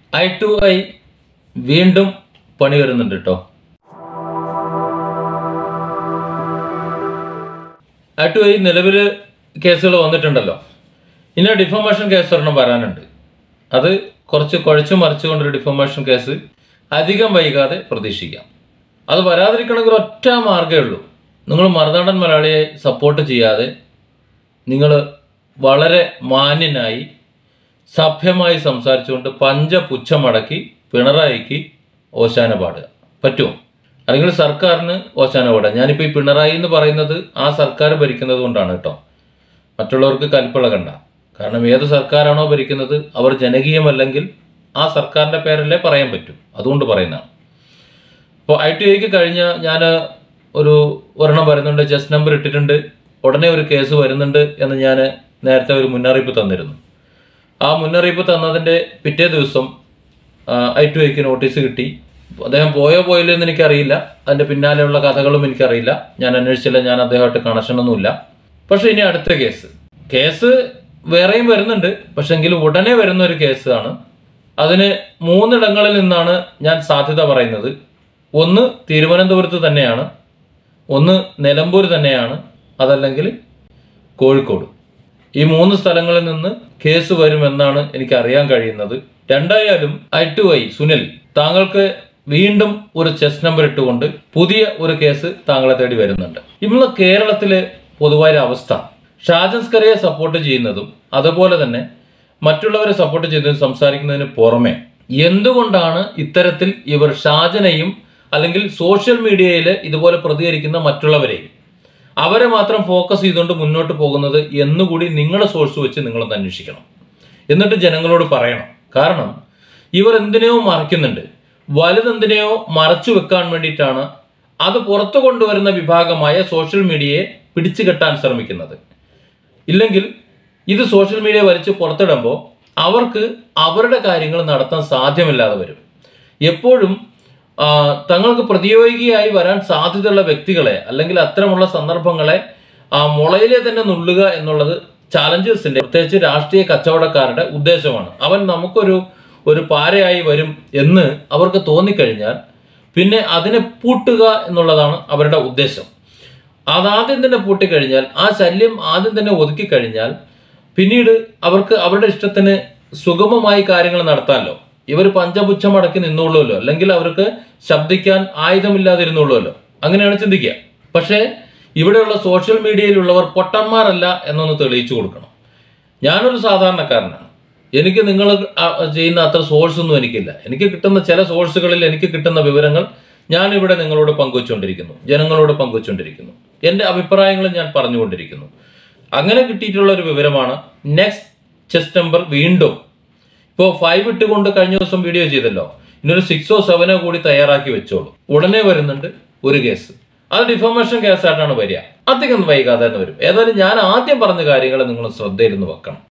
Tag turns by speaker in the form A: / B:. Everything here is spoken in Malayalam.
A: ഐ ടു ഐ വീണ്ടും പണി വരുന്നുണ്ട് കേട്ടോ ഐ ടു ഐ നിലവിൽ കേസുകൾ വന്നിട്ടുണ്ടല്ലോ ഇനി ഡിഫോമേഷൻ കേസ് ഒരെണ്ണം വരാനുണ്ട് അത് കുറച്ച് കുഴച്ചു മറിച്ചുകൊണ്ടൊരു ഡിഫോമേഷൻ കേസ് അധികം വൈകാതെ പ്രതീക്ഷിക്കാം അത് വരാതിരിക്കണമെങ്കിൽ ഒറ്റ മാർഗ്ഗമേ ഉള്ളൂ നിങ്ങൾ മറുനാടൻ മലയാളിയെ സപ്പോർട്ട് ചെയ്യാതെ നിങ്ങൾ വളരെ മാന്യനായി സഭ്യമായി സംസാരിച്ചുകൊണ്ട് പഞ്ചപുച്ഛമടക്കി പിണറായിക്ക് ഓശാന പാടുക പറ്റുമോ അല്ലെങ്കിൽ സർക്കാരിന് ഓശാന പാടുക ഞാനിപ്പോൾ ഈ പിണറായി എന്ന് പറയുന്നത് ആ സർക്കാർ ഭരിക്കുന്നത് കൊണ്ടാണ് കേട്ടോ മറ്റുള്ളവർക്ക് കൽപ്പിളകണ്ട കാരണം ഏത് സർക്കാരാണോ ഭരിക്കുന്നത് അവർ ജനകീയമല്ലെങ്കിൽ ആ സർക്കാരിൻ്റെ പേരല്ലേ പറയാൻ പറ്റും അതുകൊണ്ട് പറയുന്നതാണ് അപ്പോൾ ഐ ടി ഐക്ക് കഴിഞ്ഞ ഞാൻ ഒരു ഒരെണ്ണം വരുന്നുണ്ട് ചെസ് നമ്പർ ഇട്ടിട്ടുണ്ട് ഉടനെ ഒരു കേസ് വരുന്നുണ്ട് എന്ന് ഞാൻ നേരത്തെ ഒരു മുന്നറിയിപ്പ് തന്നിരുന്നു ആ മുന്നറിയിപ്പ് തന്നതിൻ്റെ പിറ്റേ ദിവസം ഐ ടു ഐക്ക് നോട്ടീസ് കിട്ടി അദ്ദേഹം പോയോ പോയില്ലോ എന്ന് എനിക്കറിയില്ല അതിൻ്റെ പിന്നാലെയുള്ള കഥകളും എനിക്കറിയില്ല ഞാൻ അന്വേഷിച്ചില്ല ഞാൻ അദ്ദേഹമായിട്ട് കണക്ഷനൊന്നുമില്ല പക്ഷേ ഇനി അടുത്ത കേസ് കേസ് വേറെയും വരുന്നുണ്ട് പക്ഷെ എങ്കിലും ഉടനെ വരുന്ന ഒരു കേസാണ് അതിന് മൂന്നിടങ്ങളിൽ നിന്നാണ് ഞാൻ സാധ്യത പറയുന്നത് ഒന്ന് തിരുവനന്തപുരത്ത് തന്നെയാണ് ഒന്ന് നിലമ്പൂർ തന്നെയാണ് അതല്ലെങ്കിൽ കോഴിക്കോട് ഈ മൂന്ന് സ്ഥലങ്ങളിൽ നിന്ന് കേസ് വരുമെന്നാണ് എനിക്ക് അറിയാൻ കഴിയുന്നത് രണ്ടായാലും ഐ ടു ഐ സുനിൽ താങ്കൾക്ക് വീണ്ടും ഒരു ചെസ് നമ്പർ ഇട്ടുകൊണ്ട് പുതിയ ഒരു കേസ് താങ്കളെ തേടി വരുന്നുണ്ട് ഇന്ന് കേരളത്തിലെ പൊതുവായ ഒരു അവസ്ഥ ഷാജൻസ്കറിയെ സപ്പോർട്ട് ചെയ്യുന്നതും അതുപോലെ തന്നെ മറ്റുള്ളവരെ സപ്പോർട്ട് ചെയ്തതും സംസാരിക്കുന്നതിന് പുറമെ എന്തുകൊണ്ടാണ് ഇത്തരത്തിൽ ഇവർ ഷാജനെയും അല്ലെങ്കിൽ സോഷ്യൽ മീഡിയയിൽ ഇതുപോലെ പ്രതികരിക്കുന്ന മറ്റുള്ളവരെയും അവരെ മാത്രം ഫോക്കസ് ചെയ്തുകൊണ്ട് മുന്നോട്ട് പോകുന്നത് എന്നുകൂടി നിങ്ങളുടെ സോഴ്സ് വെച്ച് നിങ്ങളൊന്ന് അന്വേഷിക്കണം എന്നിട്ട് ജനങ്ങളോട് പറയണം കാരണം ഇവർ എന്തിനെയോ മറയ്ക്കുന്നുണ്ട് വലുതെന്തിനെയോ മറച്ചു വെക്കാൻ വേണ്ടിയിട്ടാണ് അത് പുറത്തു കൊണ്ടുവരുന്ന വിഭാഗമായ സോഷ്യൽ മീഡിയയെ പിടിച്ചു കെട്ടാൻ ശ്രമിക്കുന്നത് ഇല്ലെങ്കിൽ ഇത് സോഷ്യൽ മീഡിയ വലിച്ച് പുറത്തിടുമ്പോൾ അവർക്ക് അവരുടെ കാര്യങ്ങൾ നടത്താൻ സാധ്യമല്ലാതെ വരും എപ്പോഴും ആ, തങ്ങൾക്ക് പ്രതിയോഗിയായി വരാൻ സാധ്യതയുള്ള വ്യക്തികളെ അല്ലെങ്കിൽ അത്തരമുള്ള സന്ദർഭങ്ങളെ ആ മുളയിലെ തന്നെ നുള്ളുക എന്നുള്ളത് ചാലഞ്ചേഴ്സിന്റെ പ്രത്യേകിച്ച് രാഷ്ട്രീയ കച്ചവടക്കാരുടെ ഉദ്ദേശമാണ് അവൻ നമുക്കൊരു ഒരു പാരയായി വരും എന്ന് അവർക്ക് തോന്നിക്കഴിഞ്ഞാൽ പിന്നെ അതിനെ പൂട്ടുക എന്നുള്ളതാണ് അവരുടെ ഉദ്ദേശം അതാദ്യം തന്നെ പൂട്ടിക്കഴിഞ്ഞാൽ ആ ശല്യം ആദ്യം തന്നെ ഒതുക്കി കഴിഞ്ഞാൽ പിന്നീട് അവർക്ക് അവരുടെ ഇഷ്ടത്തിന് സുഗമമായി കാര്യങ്ങൾ നടത്താമല്ലോ ഇവർ പഞ്ചപുച്ഛം അടക്കി നിന്നോളുമല്ലോ അല്ലെങ്കിൽ അവർക്ക് ശബ്ദിക്കാൻ ആയുധമില്ലാതിരുന്നുള്ളൂല്ലോ അങ്ങനെയാണ് ചിന്തിക്കുക പക്ഷേ ഇവിടെയുള്ള സോഷ്യൽ മീഡിയയിലുള്ളവർ പൊട്ടന്മാരല്ല എന്നൊന്ന് തെളിയിച്ചു കൊടുക്കണം ഞാനൊരു സാധാരണക്കാരനാണ് എനിക്ക് നിങ്ങൾ ചെയ്യുന്ന അത്ര സോഴ്സ് ഒന്നും എനിക്കില്ല എനിക്ക് കിട്ടുന്ന ചില സോഴ്സുകളിൽ എനിക്ക് കിട്ടുന്ന വിവരങ്ങൾ ഞാൻ ഇവിടെ നിങ്ങളോട് പങ്കുവച്ചുകൊണ്ടിരിക്കുന്നു ജനങ്ങളോട് പങ്കുവച്ചുകൊണ്ടിരിക്കുന്നു എൻ്റെ അഭിപ്രായങ്ങൾ ഞാൻ പറഞ്ഞുകൊണ്ടിരിക്കുന്നു അങ്ങനെ കിട്ടിയിട്ടുള്ള ഒരു വിവരമാണ് നെക്സ്റ്റ് ചെസ് നമ്പർ വീണ്ടും ഇപ്പോൾ ഫൈവ് ഇട്ടുകൊണ്ട് കഴിഞ്ഞ ദിവസം വീഡിയോ ചെയ്തല്ലോ ഇന്നൊരു സിക്സോ സെവനോ കൂടി തയ്യാറാക്കി വെച്ചോളൂ ഉടനെ വരുന്നുണ്ട് ഒരു കേസ് അത് ഡിഫോമേഷൻ കേസായിട്ടാണ് വരിക അധികം വൈകാതെ തന്നെ വരും ഏതായാലും ഞാൻ ആദ്യം പറഞ്ഞ കാര്യങ്ങൾ നിങ്ങൾ ശ്രദ്ധയിൽ നിന്ന് വെക്കണം